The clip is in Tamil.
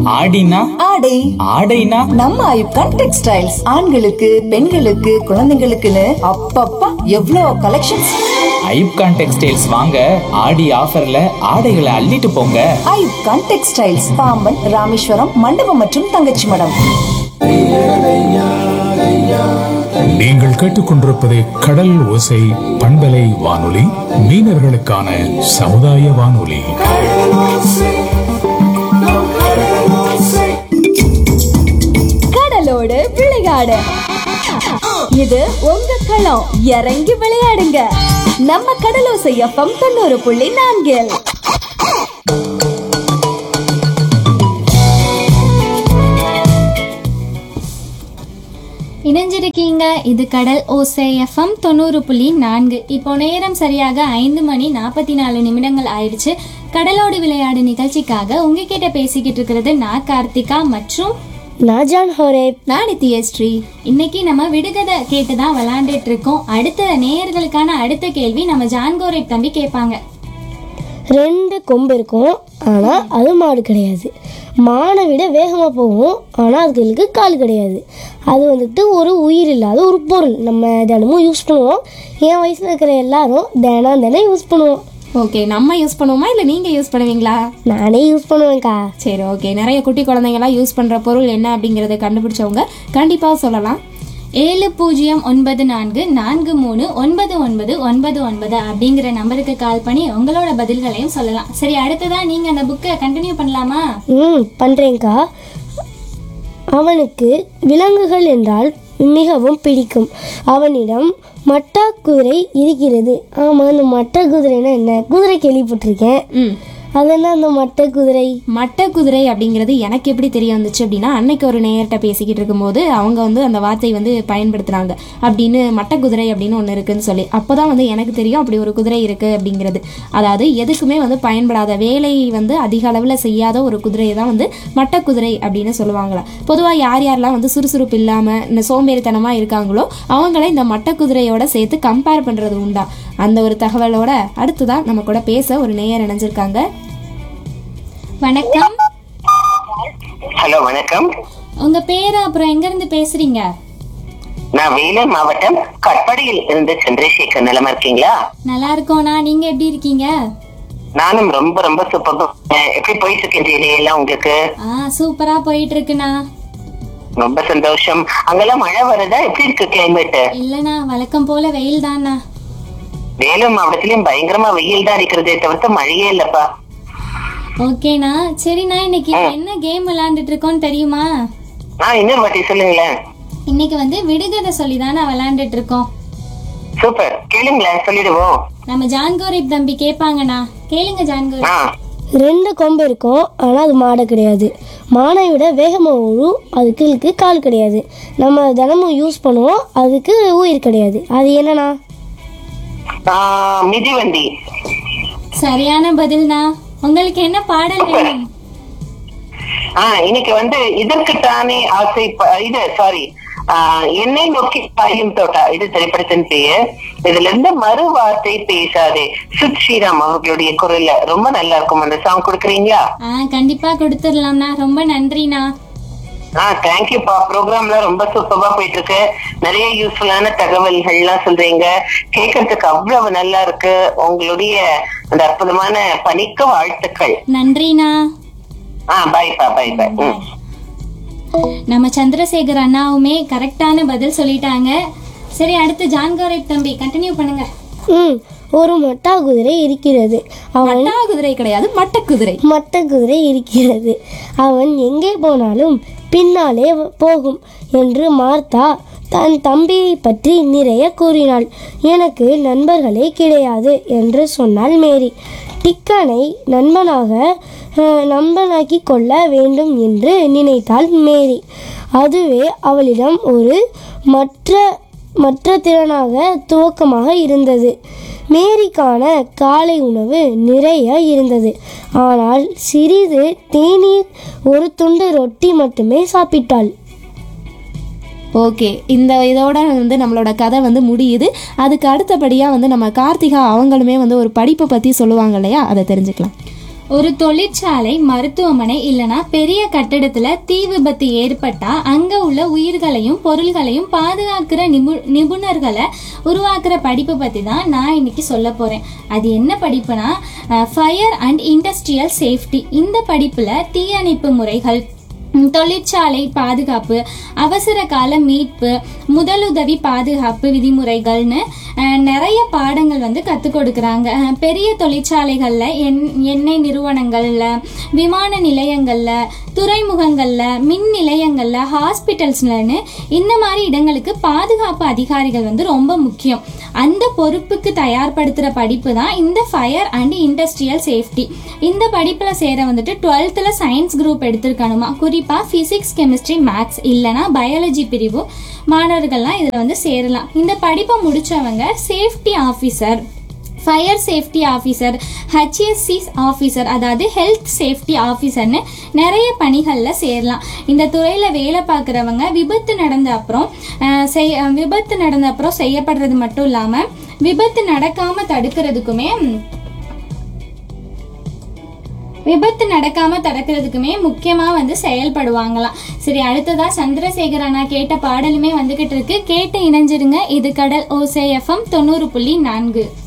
ஆடினா ஆடை ஆடைனா நம்ம ஐப்கான் டெக்ஸ்டைல்ஸ் ஆண்களுக்கு பெண்களுக்கு குழந்தைங்களுக்குன்னு அப்பப்பா எவ்வளோ கலெக்ஷன்ஸ் ஐப்கான் டெக்ஸ்டைல்ஸ் வாங்க ஆடி ஆஃபர்ல ஆடைகளை அள்ளிட்டு போங்க ஐப்கான் டெக்ஸ்டைல்ஸ் பாம்பன் ராமேஸ்வரம் மண்டபம் மற்றும் தங்கச்சி மடம் நீங்கள் கேட்டுக்கொண்டிருப்பது கடல் ஓசை பண்பலை வானொலி மீனவர்களுக்கான சமுதாய வானொலி கடலோடு விளையாடு இது உங்க களம் இறங்கி விளையாடுங்க நம்ம கடலோசை எஃப்எம் தொண்ணூறு புள்ளி நான்கில் இணைஞ்சிருக்கீங்க இது கடல் ஓசை எஃப்எம் தொண்ணூறு புள்ளி நான்கு இப்போ நேரம் சரியாக ஐந்து மணி நாற்பத்தி நாலு நிமிடங்கள் ஆயிடுச்சு கடலோடு விளையாடு நிகழ்ச்சிக்காக உங்ககிட்ட பேசிக்கிட்டு இருக்கிறது நான் கார்த்திகா மற்றும் நாஜான் ஹோரேப் நான் நித்யஸ்ரீ இன்னைக்கு நம்ம விடுகதை கேட்டு தான் விளையாண்டுட்டு இருக்கோம் அடுத்த நேயர்களுக்கான அடுத்த கேள்வி நம்ம ஜான்கோரேட் தம்பி கேட்பாங்க ரெண்டு கொம்பு இருக்கும் ஆனால் அது மாடு கிடையாது மானை விட வேகமாக போகும் ஆனால் அதுகளுக்கு கால் கிடையாது அது வந்துட்டு ஒரு உயிர் இல்லாத ஒரு பொருள் நம்ம தினமும் யூஸ் பண்ணுவோம் என் வயசில் இருக்கிற எல்லாரும் தினம் தினம் யூஸ் பண்ணுவோம் ஓகே நம்ம யூஸ் பண்ணுவோமா இல்லை நீங்கள் யூஸ் பண்ணுவீங்களா நானே யூஸ் பண்ணுவேன்க்கா சரி ஓகே நிறைய குட்டி குழந்தைங்கலாம் யூஸ் பண்ணுற பொருள் என்ன அப்படிங்கிறத கண்டுபிடிச்சவங்க கண்டிப்பாக சொல்லலாம் ஏழு பூஜ்ஜியம் ஒன்பது நான்கு நான்கு மூணு ஒன்பது ஒன்பது ஒன்பது ஒன்பது அப்படிங்கிற நம்பருக்கு கால் பண்ணி உங்களோட பதில்களையும் சொல்லலாம் சரி அடுத்ததா நீங்கள் அந்த புக்கை கண்டினியூ பண்ணலாமா ம் பண்ணுறேன்க்கா அவனுக்கு விலங்குகள் என்றால் மிகவும் பிடிக்கும் அவனிடம் மட்டா குதிரை இருக்கிறது ஆமாம் அந்த மட்டை குதிரைனா என்ன குதிரை கேள்விப்பட்டிருக்கேன் ம் அது என்ன அந்த மட்டை குதிரை மட்டை குதிரை அப்படிங்கிறது எனக்கு எப்படி தெரிய வந்துச்சு அப்படின்னா அன்னைக்கு ஒரு நேயர்கிட்ட பேசிக்கிட்டு இருக்கும்போது அவங்க வந்து அந்த வார்த்தை வந்து பயன்படுத்துனாங்க அப்படின்னு மட்டை குதிரை அப்படின்னு ஒன்று இருக்குன்னு சொல்லி அப்போதான் வந்து எனக்கு தெரியும் அப்படி ஒரு குதிரை இருக்கு அப்படிங்கிறது அதாவது எதுக்குமே வந்து பயன்படாத வேலை வந்து அதிக அளவில் செய்யாத ஒரு குதிரையை தான் வந்து மட்டை குதிரை அப்படின்னு சொல்லுவாங்களா பொதுவாக யார் யாரெல்லாம் வந்து சுறுசுறுப்பு இல்லாமல் இந்த சோம்பேறித்தனமாக இருக்காங்களோ அவங்கள இந்த மட்டை குதிரையோட சேர்த்து கம்பேர் பண்ணுறது உண்டா அந்த ஒரு தகவலோட அடுத்துதான் நம்ம கூட பேச ஒரு நேயர் இணைஞ்சிருக்காங்க வணக்கம் ஹலோ வணக்கம் உங்க பேரு அப்புறம் எங்க இருந்து பேசுறீங்க நான் வேலூர் மாவட்டம் கட்பாடியில் இருந்து சந்திரசேகர் நிலமா இருக்கீங்களா நல்லா இருக்கோண்ணா நீங்க எப்படி இருக்கீங்க நானும் ரொம்ப ரொம்ப சூப்பர் எப்படி போயிட்டு இருக்கேன் ஜெயிலே எல்லாம் உங்களுக்கு ஆ சூப்பரா போயிட்டு இருக்குண்ணா ரொம்ப சந்தோஷம் அங்கெல்லாம் மழை வருதா எப்படி இருக்கு கிளைமேட் இல்லண்ணா வழக்கம் போல வெயில் தான்ண்ணா வேலூர் மாவட்டத்திலயும் பயங்கரமா வெயில் தான் இருக்கிறதே தவிர்த்து மழையே இல்லப்பா ஓகேண்ணா சரிண்ணா இன்னைக்கு என்ன கேம் விளையாண்டுட்டு இருக்கோம்னு தெரியுமா ஆஹ் இன்னொரு வாட்டி சொல்லுங்களேன் இன்னைக்கு வந்து விடுகதை சொல்லி தான் நான் விளையாண்டுட்டு இருக்கோம் சூப்பர் கேளுங்களேன் சொல்லிடுவோம் நம்ம ஜான்கோரிப் தம்பி கேட்பாங்கண்ணா கேளுங்க ஜான்கோரி ஆஹ் ரெண்டு கொம்பு இருக்கும் ஆனால் அது மாடை கிடையாது மானை விட வேகமாக ஓடும் அதுக்கு கால் கிடையாது நம்ம தினமும் யூஸ் பண்ணுவோம் அதுக்கு உயிர் கிடையாது அது என்னண்ணா ஆஹ் மிதிவண்டி சரியான பதில்ண்ணா உங்களுக்கு என்ன பாடல் வேணும் ஆஹ் இன்னைக்கு வந்து இதற்குத்தானே ஆசை ப- இது சாரி என்னை நோக்கி பாயும் தோட்டா இது திரைப்படத்தின் பெயர் இதுல இருந்து மறு வார்த்தை பேசாதே சுத் ஸ்ரீராம் அவர்களுடைய குரல்ல ரொம்ப நல்லா இருக்கும் அந்த சாங் கொடுக்குறீங்களா ஆ கண்டிப்பா கொடுத்துடலாம்ண்ணா ரொம்ப நன்றிண்ணா ஆஹ் தேங்க்யூப்பா ப்ரோக்ராம்ல ரொம்ப சூப்பரா போயிட்டு இருக்கு நிறைய யூஸ்ஃபுல்லான தகவல்கள்லாம் சொல்றீங்க கேட்கறதுக்கு அவ்வளவு நல்லா இருக்கு உங்களுடைய அந்த அற்புதமான பணிக்கு வாழ்த்துக்கள் நன்றிண்ணா ஆஹ் பாய்ப்பா பாய் பாய் ம் நம்ம சந்திரசேகர் அண்ணாவுமே கரெக்டான பதில் சொல்லிட்டாங்க சரி அடுத்து ஜான்கோரேட் தம்பி கண்டினியூ பண்ணுங்க ம் ஒரு மட்டா குதிரை இருக்கிறது அவன் மட்டா குதிரை கிடையாது மட்ட குதிரை மட்ட குதிரை இருக்கிறது அவன் எங்கே போனாலும் பின்னாலே வ- போகும் என்று மார்த்தா தன் தம்பியை பற்றி நிறைய கூறினாள் எனக்கு நண்பர்களே கிடையாது என்று சொன்னாள் மேரி டிக்கனை நண்பனாக அஹ், நண்பனாக்கி கொள்ள வேண்டும் என்று நினைத்தாள் மேரி அதுவே அவளிடம் ஒரு மற்ற மற்ற திறனாக துவக்கமாக இருந்தது மேரிக்கான காலை உணவு நிறைய இருந்தது ஆனால் சிறிது தேநீர் ஒரு துண்டு ரொட்டி மட்டுமே சாப்பிட்டாள் ஓகே இந்த இதோட வந்து நம்மளோட கதை வந்து முடியுது அதுக்கு அடுத்தபடியாக வந்து நம்ம கார்த்திகா அவங்களுமே வந்து ஒரு படிப்பை பற்றி சொல்லுவாங்க இல்லையா அதை தெரிஞ்சுக்கலாம் ஒரு தொழிற்சாலை மருத்துவமனை இல்லனா பெரிய கட்டடத்துல தீ விபத்து ஏற்பட்டா அங்க உள்ள உயிர்களையும் பொருள்களையும் பாதுகாக்கிற நிபு நிபுணர்களை உருவாக்குற படிப்பு பத்தி தான் நான் இன்னைக்கு சொல்ல போறேன் அது என்ன படிப்புனா ஃபயர் அண்ட் இண்டஸ்ட்ரியல் சேஃப்டி இந்த படிப்புல தீயணைப்பு முறைகள் ம், தொழிற்சாலை பாதுகாப்பு அவசர கால மீட்பு முதலுதவி பாதுகாப்பு விதிமுறைகள்னு அஹ், நிறைய பாடங்கள் வந்து கற்றுக் கொடுக்குறாங்க அஹ், பெரிய தொழிற்சாலைகளில் எண் எண்ணெய் நிறுவனங்களில் விமான நிலையங்களில் துறைமுகங்களில் மின் நிலையங்களில் ஹாஸ்பிட்டல்ஸ்லன்னு இந்த மாதிரி இடங்களுக்கு பாதுகாப்பு அதிகாரிகள் வந்து ரொம்ப முக்கியம் அந்த பொறுப்புக்கு தயார்படுத்துகிற படிப்பு தான் இந்த ஃபயர் அண்ட் இண்டஸ்ட்ரியல் சேஃப்டி இந்த படிப்பில் சேர வந்துட்டு டுவெல்த்தில் சயின்ஸ் குரூப் எடுத்திருக்கணுமா குறிப்பாக ஃபிசிக்ஸ் கெமிஸ்ட்ரி மேக்ஸ் இல்லைனா பயாலஜி பிரிவு மாணவர்கள்லாம் இதில் வந்து சேரலாம் இந்த படிப்பை முடிச்சவங்க safety officer fire safety officer HSC officer அதாவது ஹெல்த் சேஃப்டி ஆஃபீஸர்னு நிறைய பணிகளில் சேரலாம் இந்த துறையில் வேலை பார்க்குறவங்க விபத்து நடந்த அப்புறம் அஹ், செய் அஹ், விபத்து நடந்த அப்புறம் செய்யப்படுறது மட்டும் இல்லாமல் விபத்து நடக்காமல் தடுக்கிறதுக்குமே ம், விபத்து நடக்காம தடுக்கிறதுக்குமே முக்கியமா வந்து செயல்படுவாங்களாம் சரி அடுத்ததா சந்திரசேகர் அண்ணா கேட்ட பாடலுமே வந்துகிட்டு இருக்கு கேட்டு இணைஞ்சிருங்க இது கடல் ஓசே எஃப்எம் தொண்ணூறு புள்ளி நான்கு